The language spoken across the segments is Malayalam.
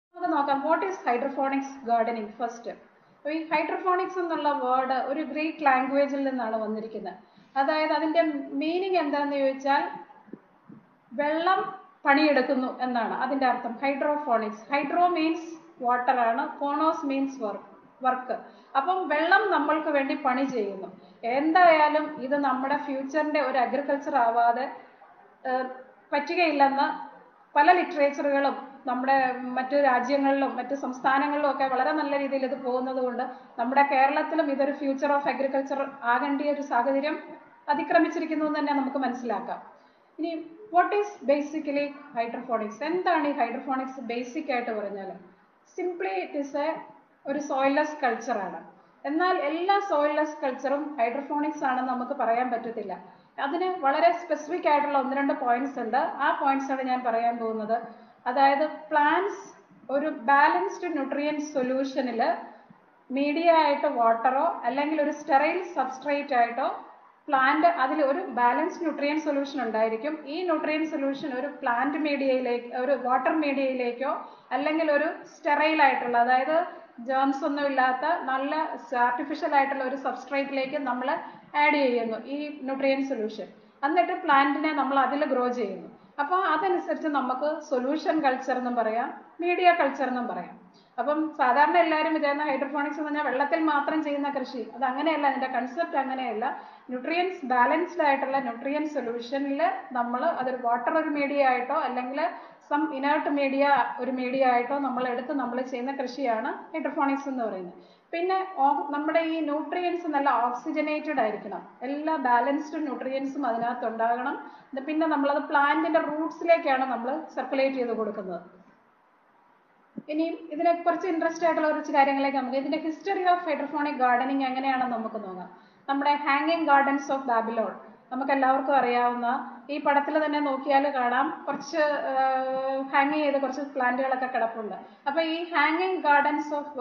നമുക്ക് നോക്കാം what is hydroponics gardening first അപ്പോൾ ഈ ഹൈഡ്രോഫോണിക്സ് എന്നുള്ള വേർഡ് ഒരു ഗ്രീക്ക് ലാംഗ്വേജിൽ നിന്നാണ് വന്നിരിക്കുന്നത് അതായത് അതിന്റെ മീനിങ് എന്താണെന്ന് ചോദിച്ചാൽ വെള്ളം പണിയെടുക്കുന്നു എന്നാണ് അതിന്റെ അർത്ഥം ഹൈഡ്രോഫോണിക്സ് ഹൈഡ്രോ മീൻസ് വാട്ടർ ആണ് ഫോണോസ് മീൻസ് വർക്ക് വർക്ക് അപ്പം വെള്ളം നമ്മൾക്ക് വേണ്ടി പണി ചെയ്യുന്നു എന്തായാലും ഇത് നമ്മുടെ ഫ്യൂച്ചറിന്റെ ഒരു അഗ്രികൾച്ചർ ആവാതെ ഏഹ്, പറ്റുകയില്ലെന്ന് പല ലിറ്ററേച്ചറുകളും നമ്മുടെ മറ്റു രാജ്യങ്ങളിലും മറ്റു സംസ്ഥാനങ്ങളിലും ഒക്കെ വളരെ നല്ല രീതിയിൽ ഇത് പോകുന്നത് കൊണ്ട് നമ്മുടെ കേരളത്തിലും ഇതൊരു ഫ്യൂച്ചർ ഓഫ് അഗ്രികൾച്ചർ ആകേണ്ട ഒരു സാഹചര്യം അതിക്രമിച്ചിരിക്കുന്നു എന്ന് തന്നെ നമുക്ക് മനസ്സിലാക്കാം ഇനി വാട്ട് ഈസ് ബേസിക്കലി ഹൈഡ്രോഫോണിക്സ് എന്താണ് ഈ ഹൈഡ്രോഫോണിക്സ് ബേസിക് ആയിട്ട് പറഞ്ഞാൽ സിംപ്ലി ഇറ്റ് ഇസ് എ ഒരു സോയിൽലെസ് കൾച്ചറാണ് എന്നാൽ എല്ലാ സോയിൽലെസ് കൾച്ചറും ഹൈഡ്രോഫോണിക്സ് ആണെന്ന് നമുക്ക് പറയാൻ പറ്റത്തില്ല അതിന് വളരെ സ്പെസിഫിക് ആയിട്ടുള്ള ഒന്ന് രണ്ട് പോയിന്റ്സ് ഉണ്ട് ആ പോയിന്റ്സ് ആണ് ഞാൻ പറയാൻ പോകുന്നത് അതായത് പ്ലാന്റ്സ് ഒരു ബാലൻസ്ഡ് ന്യൂട്രിയൻ സൊല്യൂഷനിൽ മീഡിയ ആയിട്ട് വാട്ടറോ അല്ലെങ്കിൽ ഒരു സ്റ്റെറൈൽ സബ്സ്ട്രേറ്റ് ആയിട്ടോ പ്ലാന്റ് അതിൽ ഒരു ബാലൻസ് ന്യൂട്രിയൻ സൊല്യൂഷൻ ഉണ്ടായിരിക്കും ഈ ന്യൂട്രിയൻ സൊല്യൂഷൻ ഒരു പ്ലാന്റ് മീഡിയയിലേക്ക് ഒരു വാട്ടർ മീഡിയയിലേക്കോ അല്ലെങ്കിൽ ഒരു സ്റ്റെറൈൽ ആയിട്ടുള്ള അതായത് ജേംസ് ഒന്നും ഇല്ലാത്ത നല്ല ആർട്ടിഫിഷ്യൽ ആയിട്ടുള്ള ഒരു സബ്സ്ട്രേറ്റിലേക്ക് നമ്മൾ ആഡ് ചെയ്യുന്നു ഈ ന്യൂട്രിയൻ സൊല്യൂഷൻ എന്നിട്ട് പ്ലാന്റിനെ നമ്മൾ അതിൽ ഗ്രോ ചെയ്യുന്നു അപ്പോൾ അതനുസരിച്ച് നമുക്ക് സൊല്യൂഷൻ കൾച്ചർ എന്നും പറയാം മീഡിയ കൾച്ചർ എന്നും പറയാം അപ്പം സാധാരണ എല്ലാവരും വിചാരിക്കുന്ന ഹൈഡ്രോഫോണിക്സ് എന്ന് പറഞ്ഞാൽ വെള്ളത്തിൽ മാത്രം ചെയ്യുന്ന കൃഷി അത് അങ്ങനെയല്ല അതിന്റെ കൺസെപ്റ്റ് അങ്ങനെയല്ല ന്യൂട്രിയൻസ് ബാലൻസ്ഡ് ആയിട്ടുള്ള ന്യൂട്രിയൻ സൊല്യൂഷനിൽ നമ്മൾ അതൊരു വാട്ടർ ഒരു മീഡിയ ആയിട്ടോ അല്ലെങ്കിൽ സം ഇനേർട്ട് മീഡിയ ഒരു മീഡിയ ആയിട്ടോ നമ്മൾ എടുത്ത് നമ്മൾ ചെയ്യുന്ന കൃഷിയാണ് ഹൈഡ്രോഫോണിക്സ് എന്ന് പറയുന്നത് പിന്നെ ഓ- നമ്മുടെ ഈ ന്യൂട്രിയൻസ് നല്ല ഓക്സിജനേറ്റഡ് ആയിരിക്കണം എല്ലാ ബാലൻസ്ഡ് ന്യൂട്രിയൻസും അതിനകത്ത് ഉണ്ടാകണം ഇത് പിന്നെ നമ്മളത് പ്ലാന്റിന്റെ റൂട്ട്സിലേക്കാണ് നമ്മൾ സർക്കുലേറ്റ് ചെയ്ത് കൊടുക്കുന്നത് ഇനി ഇതിനെ കുറച്ച് ഇൻട്രസ്റ്റ് ആയിട്ടുള്ള കുറച്ച് കാര്യങ്ങളിലേക്ക് നമുക്ക് ഇതിന്റെ ഹിസ്റ്ററി ഓഫ് ഹൈഡ്രോഫോണിക് ഗാർഡനിങ് എങ്ങനെയാണെന്ന് നമുക്ക് നോക്കാം നമ്മുടെ ഹാങ്ങിങ് ഗാർഡൻസ് ഓഫ് ബാബിലോൺ നമുക്ക് എല്ലാവർക്കും അറിയാവുന്ന ഈ പടത്തിൽ തന്നെ നോക്കിയാൽ കാണാം കുറച്ച് ഹാങ് ചെയ്ത് കുറച്ച് പ്ലാന്റുകളൊക്കെ കിടപ്പുണ്ട് അപ്പൊ ഈ ഹാങ്ങിങ് ഗാർഡൻസ് ഓഫ്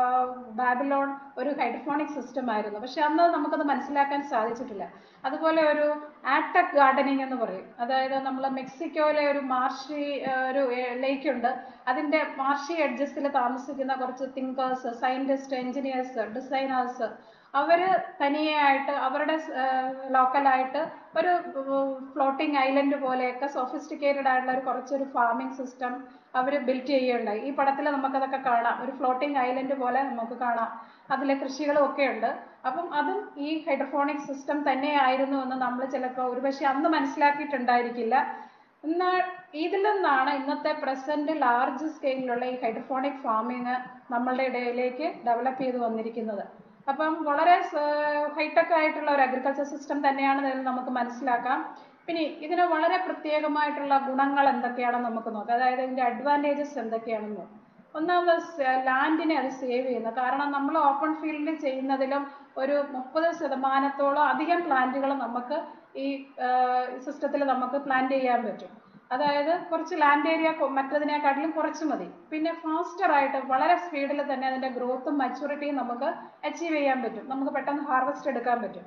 ബാബിലോൺ ഒരു ഹൈഡ്രോഫോണിക് സിസ്റ്റം ആയിരുന്നു പക്ഷെ അന്ന് നമുക്കത് മനസ്സിലാക്കാൻ സാധിച്ചിട്ടില്ല അതുപോലെ ഒരു ആറ്റക് ഗാർഡനിങ് എന്ന് പറയും അതായത് നമ്മൾ മെക്സിക്കോയിലെ ഒരു മാർഷി ആ, ഒരു ലേക്ക് ഉണ്ട് അതിന്റെ മാർഷി എഡ്ജസിൽ താമസിക്കുന്ന കുറച്ച് തിങ്കേഴ്സ് സയന്റിസ്റ്റ് എഞ്ചിനീയേഴ്സ് ഡിസൈനേഴ്സ് അവര് തനിയായിട്ട് അവരുടെ ലോക്കലായിട്ട് ഒരു ഫ്ലോട്ടിംഗ് ഐലൻഡ് പോലെയൊക്കെ സോഫിസ്റ്റിക്കേറ്റഡ് ആയിട്ടുള്ള ഒരു കുറച്ചൊരു ഫാമിംഗ് സിസ്റ്റം അവർ ബിൽറ്റ് ചെയ്യുകയുണ്ടായി ഈ പടത്തിൽ നമുക്കതൊക്കെ കാണാം ഒരു ഫ്ലോട്ടിംഗ് ഐലൻഡ് പോലെ നമുക്ക് കാണാം അതിലെ കൃഷികളും ഒക്കെ ഉണ്ട് അപ്പം അതും ഈ ഹൈഡ്രോഫോണിക് സിസ്റ്റം തന്നെയായിരുന്നു എന്ന് നമ്മൾ ചിലപ്പോൾ ഒരുപക്ഷെ അന്ന് മനസ്സിലാക്കിയിട്ടുണ്ടായിരിക്കില്ല എന്നാൽ ഇതിൽ നിന്നാണ് ഇന്നത്തെ പ്രസന്റ് ലാർജ് സ്കെയിലുള്ള ഈ ഹൈഡ്രോഫോണിക് ഫാമിങ് നമ്മളുടെ ഇടയിലേക്ക് ഡെവലപ്പ് ചെയ്ത് വന്നിരിക്കുന്നത് അപ്പം വളരെ ഹൈടെക് ആയിട്ടുള്ള ഒരു അഗ്രികൾച്ചർ സിസ്റ്റം തന്നെയാണ് ഇതിൽ നമുക്ക് മനസ്സിലാക്കാം പിന്നെ ഇതിന് വളരെ പ്രത്യേകമായിട്ടുള്ള ഗുണങ്ങൾ എന്തൊക്കെയാണെന്ന് നമുക്ക് നോക്കാം അതായത് ഇതിന്റെ അഡ്വാൻറ്റേജസ് എന്തൊക്കെയാണെന്ന് നോക്കാം ഒന്നാമത് ലാൻഡിനെ അത് സേവ് ചെയ്യുന്നു കാരണം നമ്മൾ ഓപ്പൺ ഫീൽഡിൽ ചെയ്യുന്നതിലും ഒരു മുപ്പത് ശതമാനത്തോളം അധികം പ്ലാന്റുകൾ നമുക്ക് ഈ സിസ്റ്റത്തിൽ നമുക്ക് പ്ലാന്റ് ചെയ്യാൻ പറ്റും അതായത് കുറച്ച് ലാൻഡ് ഏരിയ മറ്റതിനെക്കാട്ടിലും കുറച്ച് മതി പിന്നെ ഫാസ്റ്റർ ആയിട്ട് വളരെ സ്പീഡിൽ തന്നെ അതിന്റെ ഗ്രോത്തും മച്യൂരിറ്റിയും നമുക്ക് അച്ചീവ് ചെയ്യാൻ പറ്റും നമുക്ക് പെട്ടെന്ന് ഹാർവെസ്റ്റ് എടുക്കാൻ പറ്റും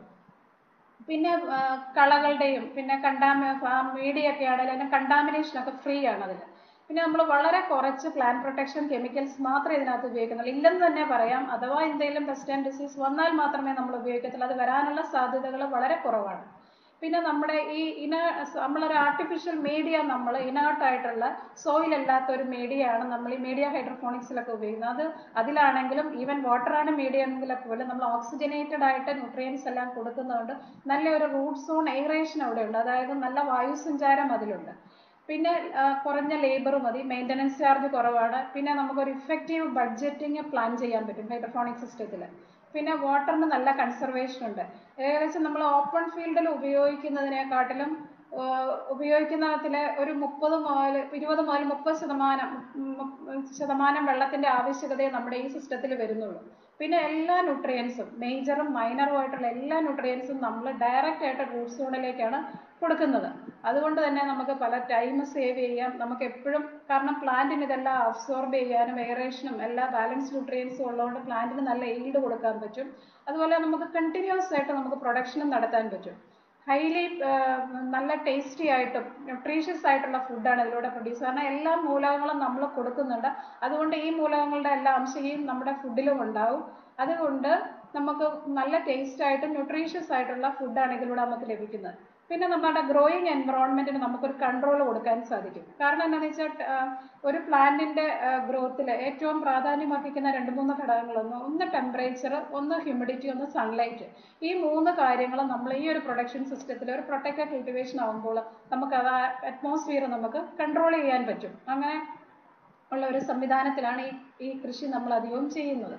പിന്നെ ആ, കളകളുടെയും പിന്നെ കണ്ടാമി മീഡിയ ഒക്കെ ആണെങ്കിലും അതിന്റെ കണ്ടാമിനേഷൻ ഒക്കെ ഫ്രീ ആണ് അതിൽ പിന്നെ നമ്മൾ വളരെ കുറച്ച് പ്ലാൻ പ്രൊട്ടക്ഷൻ കെമിക്കൽസ് മാത്രമേ ഇതിനകത്ത് ഉപയോഗിക്കുന്നുള്ളൂ ഇല്ലെന്ന് തന്നെ പറയാം അഥവാ എന്തെങ്കിലും പെസ്റ്റ് ആൻഡ് ഡിസീസ് വന്നാൽ മാത്രമേ നമ്മൾ ഉപയോഗിക്കത്തുള്ളൂ അത് വരാനുള്ള സാധ്യതകൾ വളരെ കുറവാണ് പിന്നെ നമ്മുടെ ഈ ഇന നമ്മളൊരു ആർട്ടിഫിഷ്യൽ മീഡിയ നമ്മൾ ഇനേർട്ട് ആയിട്ടുള്ള സോയിൽ അല്ലാത്ത ഒരു മീഡിയ ആണ് നമ്മൾ ഈ മീഡിയ ഹൈഡ്രോഫോണിക്സിലൊക്കെ ഉപയോഗിക്കുന്നത് അത് അതിലാണെങ്കിലും ഈവൻ വാട്ടർ ആണ് മീഡിയ എന്നെങ്കിലൊക്കെ പോലും നമ്മൾ ഓക്സിജനേറ്റഡ് ആയിട്ട് ന്യൂട്രിയൻസ് എല്ലാം കൊടുക്കുന്നതുകൊണ്ട് നല്ലൊരു റൂട്ട് സോൺ എയറേഷൻ അവിടെ ഉണ്ട് അതായത് നല്ല വായുസഞ്ചാരം അതിലുണ്ട് പിന്നെ ആ, കുറഞ്ഞ ലേബർ മതി മെയിൻ്റനൻസ് ചാർജ് കുറവാണ് പിന്നെ നമുക്കൊരു ഇഫക്റ്റീവ് ബഡ്ജറ്റിംഗ് പ്ലാൻ ചെയ്യാൻ പറ്റും ഹൈഡ്രോഫോണിക് സിസ്റ്റത്തിൽ പിന്നെ വാട്ടറിന് നല്ല കൺസർവേഷൻ ഉണ്ട് ഏകദേശം നമ്മൾ ഓപ്പൺ ഫീൽഡിൽ ഉപയോഗിക്കുന്നതിനെക്കാട്ടിലും ആ, ഉപയോഗിക്കുന്നതിലെ ഒരു മുപ്പത് മുതൽ ഇരുപത് മുതൽ മുപ്പത് ശതമാനം ഉം, ഉം, ശതമാനം വെള്ളത്തിന്റെ ആവശ്യകതയെ നമ്മുടെ ഈ സിസ്റ്റത്തിൽ വരുന്നുള്ളൂ പിന്നെ എല്ലാ ന്യൂട്രിയൻസും മേജറും മൈനറും ആയിട്ടുള്ള എല്ലാ ന്യൂട്രിയൻസും നമ്മൾ ഡയറക്റ്റ് ആയിട്ട് റൂട്ട് സോണിലേക്കാണ് കൊടുക്കുന്നത് അതുകൊണ്ട് തന്നെ നമുക്ക് പല ടൈം സേവ് ചെയ്യാം നമുക്ക് എപ്പോഴും കാരണം പ്ലാന്റിന് ഇതെല്ലാം അബ്സോർബ് ചെയ്യാനും എയറേഷനും എല്ലാ ബാലൻസ് ന്യൂട്രിയൻസും ഉള്ളതുകൊണ്ട് പ്ലാന്റിന് നല്ല ഈൽഡ് കൊടുക്കാൻ പറ്റും അതുപോലെ നമുക്ക് കണ്ടിന്യൂസ് ആയിട്ട് നമുക്ക് പ്രൊഡക്ഷനും നടത്താൻ പറ്റും ഹൈലി നല്ല ടേസ്റ്റി ആയിട്ടും ന്യൂട്രീഷ്യസ് ആയിട്ടുള്ള ഫുഡാണ് ഇതിലൂടെ പ്രൊഡ്യൂസ് കാരണം എല്ലാ മൂലകങ്ങളും നമ്മൾ കൊടുക്കുന്നുണ്ട് അതുകൊണ്ട് ഈ മൂലകങ്ങളുടെ എല്ലാ അംശവും നമ്മുടെ ഫുഡിലും ഉണ്ടാവും അതുകൊണ്ട് നമുക്ക് നല്ല ടേസ്റ്റ് ആയിട്ടും ന്യൂട്രീഷ്യസ് ആയിട്ടുള്ള ഫുഡാണ് ഇതിലൂടെ നമുക്ക് ലഭിക്കുന്നത് പിന്നെ നമ്മുടെ ഗ്രോയിങ് എൻവറോൺമെന്റിന് നമുക്കൊരു കൺട്രോൾ കൊടുക്കാൻ സാധിക്കും കാരണം എന്താണെന്ന് വെച്ചാൽ ഒരു പ്ലാന്റിന്റെ ഗ്രോത്തിൽ ഏറ്റവും പ്രാധാന്യം അർഹിക്കുന്ന രണ്ട് മൂന്ന് ഘടകങ്ങളൊന്ന് ഒന്ന് ടെമ്പറേച്ചർ ഒന്ന് ഹ്യൂമിഡിറ്റി ഒന്ന് സൺലൈറ്റ് ഈ മൂന്ന് കാര്യങ്ങൾ നമ്മൾ ഈ ഒരു പ്രൊഡക്ഷൻ സിസ്റ്റത്തിൽ ഒരു പ്രൊട്ടക്റ്റഡ് കൾട്ടിവേഷൻ ആകുമ്പോൾ നമുക്ക് അത് അറ്റ്മോസ്ഫിയർ നമുക്ക് കൺട്രോൾ ചെയ്യാൻ പറ്റും അങ്ങനെ ഉള്ള ഒരു സംവിധാനത്തിലാണ് ഈ ഈ കൃഷി നമ്മൾ അധികവും ചെയ്യുന്നത്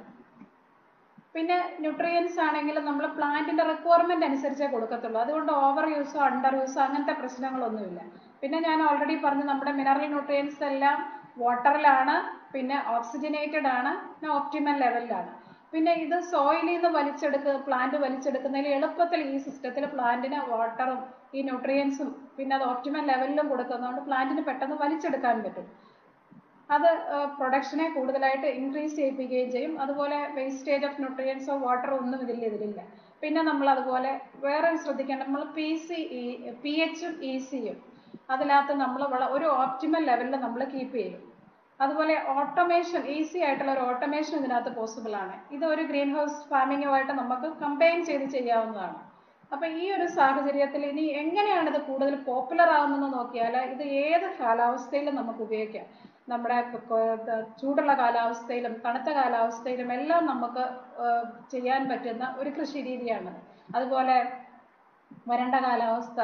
പിന്നെ ന്യൂട്രിയൻസ് ആണെങ്കിൽ നമ്മൾ പ്ലാന്റിന്റെ റിക്വയർമെന്റ് അനുസരിച്ചേ കൊടുക്കത്തുള്ളൂ അതുകൊണ്ട് ഓവർ യൂസോ അണ്ടർ യൂസോ അങ്ങനത്തെ പ്രശ്നങ്ങളൊന്നുമില്ല പിന്നെ ഞാൻ ഓൾറെഡി പറഞ്ഞു നമ്മുടെ മിനറൽ ന്യൂട്രിയൻസ് എല്ലാം വാട്ടറിലാണ് പിന്നെ ഓക്സിജനേറ്റഡ് ആണ് പിന്നെ ഓപ്റ്റിമൽ ലെവലിലാണ് പിന്നെ ഇത് സോയിലിൽ നിന്ന് വലിച്ചെടുക്കുക പ്ലാന്റ് വലിച്ചെടുക്കുന്നതിൽ എളുപ്പത്തിൽ ഈ സിസ്റ്റത്തിൽ പ്ലാന്റിന് വാട്ടറും ഈ ന്യൂട്രിയൻസും പിന്നെ അത് ഓപ്റ്റിമൽ ലെവലിലും കൊടുക്കുന്നതുകൊണ്ട് പ്ലാന്റിന് പെട്ടെന്ന് വലിച്ചെടുക്കാൻ പറ്റും അത് പ്രൊഡക്ഷനെ കൂടുതലായിട്ട് ഇൻക്രീസ് ചെയ്യിപ്പിക്കുകയും ചെയ്യും അതുപോലെ വേസ്റ്റേജ് ഓഫ് ന്യൂട്രിയൻസോ വാട്ടറോ ഒന്നും ഇതിൽ ഇതിലില്ല പിന്നെ നമ്മൾ അതുപോലെ വേറെ ശ്രദ്ധിക്കേണ്ട നമ്മൾ പി സി ഇ പി എച്ചും ഇ സിയും അതിനകത്ത് നമ്മൾ ഒരു ഓപ്റ്റിമൽ ലെവലിൽ നമ്മൾ കീപ്പ് ചെയ്യും അതുപോലെ ഓട്ടോമേഷൻ ഈസി ആയിട്ടുള്ള ഒരു ഓട്ടോമേഷൻ ഇതിനകത്ത് പോസിബിൾ ആണ് ഇത് ഒരു ഗ്രീൻ ഹൗസ് ഫാമിങ്ങുമായിട്ട് നമുക്ക് കമ്പൈൻ ചെയ്ത് ചെയ്യാവുന്നതാണ് അപ്പൊ ഈ ഒരു സാഹചര്യത്തിൽ ഇനി എങ്ങനെയാണ് ഇത് കൂടുതൽ പോപ്പുലർ ആവുന്നതെന്ന് നോക്കിയാൽ ഇത് ഏത് കാലാവസ്ഥയിലും നമുക്ക് ഉപയോഗിക്കാം നമ്മുടെ ചൂടുള്ള കാലാവസ്ഥയിലും തണുത്ത കാലാവസ്ഥയിലും എല്ലാം നമുക്ക് ചെയ്യാൻ പറ്റുന്ന ഒരു കൃഷി രീതിയാണ് അതുപോലെ വരണ്ട കാലാവസ്ഥ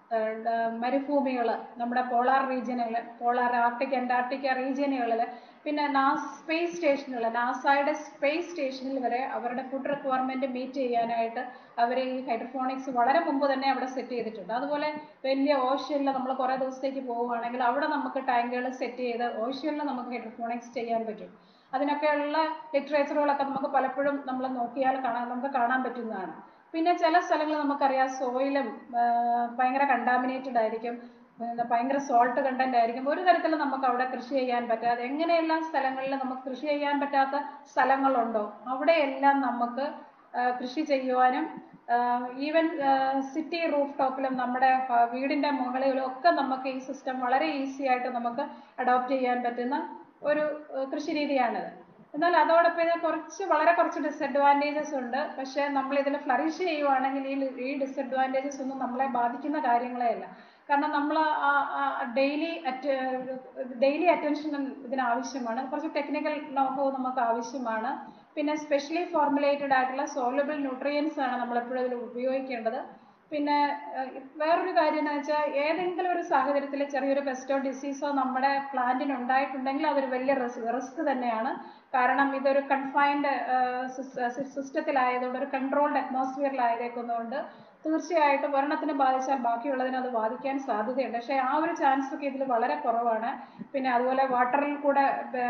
മരുഭൂമികൾ നമ്മുടെ പോളാർ റീജിയനുകൾ പോളാർ ആർട്ടിക് അന്റാർട്ടിക്ക റീജിയനുകളിൽ പിന്നെ നാസ് സ്പേസ് സ്റ്റേഷനുകൾ നാസയുടെ സ്പേസ് സ്റ്റേഷനിൽ വരെ അവരുടെ ഫുഡ് റിക്വയർമെന്റ് മീറ്റ് ചെയ്യാനായിട്ട് അവർ ഈ ഹൈഡ്രോഫോണിക്സ് വളരെ മുമ്പ് തന്നെ അവിടെ സെറ്റ് ചെയ്തിട്ടുണ്ട് അതുപോലെ വലിയ ഓഷ്യനിൽ നമ്മൾ കുറേ ദിവസത്തേക്ക് പോവുകയാണെങ്കിൽ അവിടെ നമുക്ക് ടാങ്കുകൾ സെറ്റ് ചെയ്ത് ഓഷ്യനിൽ നമുക്ക് ഹൈഡ്രോഫോണിക്സ് ചെയ്യാൻ പറ്റും അതിനൊക്കെയുള്ള ലിറ്ററേച്ചറുകളൊക്കെ നമുക്ക് പലപ്പോഴും നമ്മൾ നോക്കിയാൽ കാണാൻ നമുക്ക് കാണാൻ പറ്റുന്നതാണ് പിന്നെ ചില സ്ഥലങ്ങൾ നമുക്കറിയാം സോയിലും ഭയങ്കര കണ്ടാമിനേറ്റഡ് ആയിരിക്കും ഭയങ്കര സോൾട്ട് കണ്ടന്റ് ആയിരിക്കും ഒരു തരത്തിലും നമുക്ക് അവിടെ കൃഷി ചെയ്യാൻ പറ്റാതെ എങ്ങനെയെല്ലാം സ്ഥലങ്ങളിൽ നമുക്ക് കൃഷി ചെയ്യാൻ പറ്റാത്ത സ്ഥലങ്ങളുണ്ടോ അവിടെയെല്ലാം നമുക്ക് കൃഷി ചെയ്യുവാനും ഈവൻ സിറ്റി റൂഫ് ടോപ്പിലും നമ്മുടെ വീടിന്റെ മുകളിലും ഒക്കെ നമുക്ക് ഈ സിസ്റ്റം വളരെ ഈസി ആയിട്ട് നമുക്ക് അഡോപ്റ്റ് ചെയ്യാൻ പറ്റുന്ന ഒരു കൃഷി രീതിയാണിത് എന്നാൽ അതോടൊപ്പം ഇതിന് കുറച്ച് വളരെ കുറച്ച് ഡിസഡ്വാൻറ്റേജസ് ഉണ്ട് പക്ഷേ നമ്മൾ ഇതിൽ ഫ്ലറിഷ് ചെയ്യുവാണെങ്കിൽ ഈ ഈ ഡിസഡ്വാൻറ്റേജസ് ഒന്നും നമ്മളെ ബാധിക്കുന്ന കാര്യങ്ങളേ അല്ല കാരണം നമ്മൾ ഡെയിലി അറ്റ് ഡെയിലി അറ്റൻഷൻ ഇതിന് ആവശ്യമാണ് കുറച്ച് ടെക്നിക്കൽ നോഹോ നമുക്ക് ആവശ്യമാണ് പിന്നെ സ്പെഷ്യലി ഫോർമുലേറ്റഡ് ആയിട്ടുള്ള സോലബിൾ ന്യൂട്രിയൻസ് ആണ് നമ്മൾ എപ്പോഴും ഇതിൽ ഉപയോഗിക്കേണ്ടത് പിന്നെ വേറൊരു കാര്യം എന്ന് വെച്ചാൽ ഏതെങ്കിലും ഒരു സാഹചര്യത്തിൽ ചെറിയൊരു പെസ്റ്റോ ഡിസീസോ നമ്മുടെ പ്ലാന്റിന് ഉണ്ടായിട്ടുണ്ടെങ്കിൽ അതൊരു വലിയ റിസ്ക് തന്നെയാണ് കാരണം ഇതൊരു കൺഫൈൻഡ് സിസ്റ്റത്തിലായതുകൊണ്ട് ഒരു കൺട്രോൾഡ് അറ്റ്മോസ്ഫിയറിലായതേക്കുന്നതുകൊണ്ട് തീർച്ചയായിട്ടും ഒരെണ്ണത്തിന് ബാധിച്ചാൽ ബാക്കിയുള്ളതിന് അത് ബാധിക്കാൻ സാധ്യതയുണ്ട് പക്ഷേ ആ ഒരു ചാൻസ് ഒക്കെ ഇതിൽ വളരെ കുറവാണ് പിന്നെ അതുപോലെ വാട്ടറിൽ കൂടെ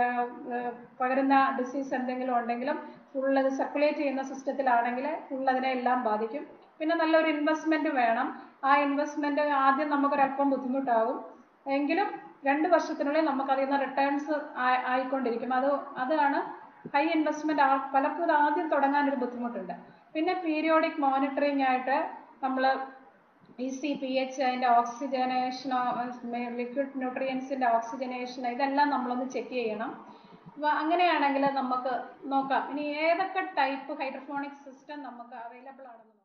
പകരുന്ന ഡിസീസ് എന്തെങ്കിലും ഉണ്ടെങ്കിലും ഫുൾ അത് സർക്കുലേറ്റ് ചെയ്യുന്ന സിസ്റ്റത്തിലാണെങ്കിൽ ഫുൾ അതിനെ എല്ലാം ബാധിക്കും പിന്നെ നല്ലൊരു ഇൻവെസ്റ്റ്മെന്റ് വേണം ആ ഇൻവെസ്റ്റ്മെന്റ് ആദ്യം നമുക്കൊരല്പം ബുദ്ധിമുട്ടാവും എങ്കിലും രണ്ട് വർഷത്തിനുള്ളിൽ നമുക്ക് അതിൽ നിന്ന് റിട്ടേൺസ് ആയിക്കൊണ്ടിരിക്കും അത് അതാണ് ഹൈ ഇൻവെസ്റ്റ്മെന്റ് പലപ്പോഴും ആദ്യം തുടങ്ങാൻ ഒരു ബുദ്ധിമുട്ടുണ്ട് പിന്നെ പീരിയോഡിക് മോണിറ്ററിംഗ് ആയിട്ട് നമ്മൾ ഇ സി പി എച്ച് അതിൻ്റെ ഓക്സിജനേഷനോ ലിക്വിഡ് ന്യൂട്രിയൻസിൻ്റെ ഓക്സിജനേഷൻ ഇതെല്ലാം നമ്മളൊന്ന് ചെക്ക് ചെയ്യണം അപ്പോൾ അങ്ങനെയാണെങ്കിൽ നമുക്ക് നോക്കാം ഇനി ഏതൊക്കെ ടൈപ്പ് ഹൈഡ്രോഫോണിക് സിസ്റ്റം നമുക്ക് അവൈലബിൾ ആണെന്ന്